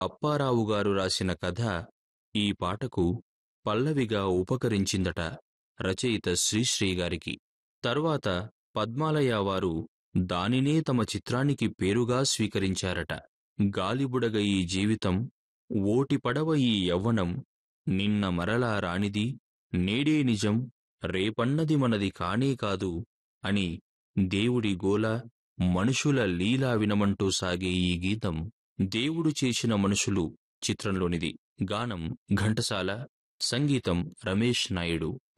అప్పారావు గారు రాసిన కథ ఈ పాటకు పల్లవిగా ఉపకరించిందట రచయిత శ్రీశ్రీ గారికి తర్వాత పద్మాలయ వారు దానినే తమ చిత్రానికి పేరుగా స్వీకరించారట గాలిబుడగ ఈ జీవితం ఓటి పడవ ఈ యవ్వనం నిన్న మరలా రానిది నేడే నిజం రేపన్నది మనది కానే కాదు అని దేవుడి గోల మనుషుల లీలా వినమంటూ సాగే ఈ గీతం దేవుడు చేసిన మనుషులు చిత్రంలోనిది గానం ఘంటసాల సంగీతం రమేష్ నాయుడు